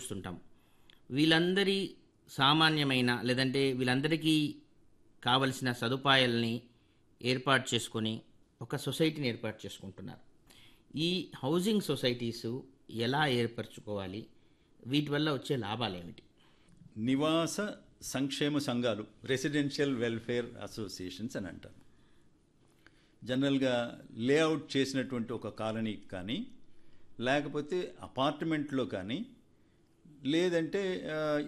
చూస్తుంటాం వీళ్ళందరి సామాన్యమైన లేదంటే వీళ్ళందరికీ కావలసిన సదుపాయాలని ఏర్పాటు చేసుకొని ఒక సొసైటీని ఏర్పాటు చేసుకుంటున్నారు ఈ హౌసింగ్ సొసైటీస్ ఎలా ఏర్పరచుకోవాలి వీటి వల్ల వచ్చే లాభాలు ఏమిటి నివాస సంక్షేమ సంఘాలు రెసిడెన్షియల్ వెల్ఫేర్ అసోసియేషన్స్ అని అంటారు జనరల్గా లేఅవుట్ చేసినటువంటి ఒక కాలనీకి కానీ లేకపోతే అపార్ట్మెంట్లో కానీ లేదంటే ఆ,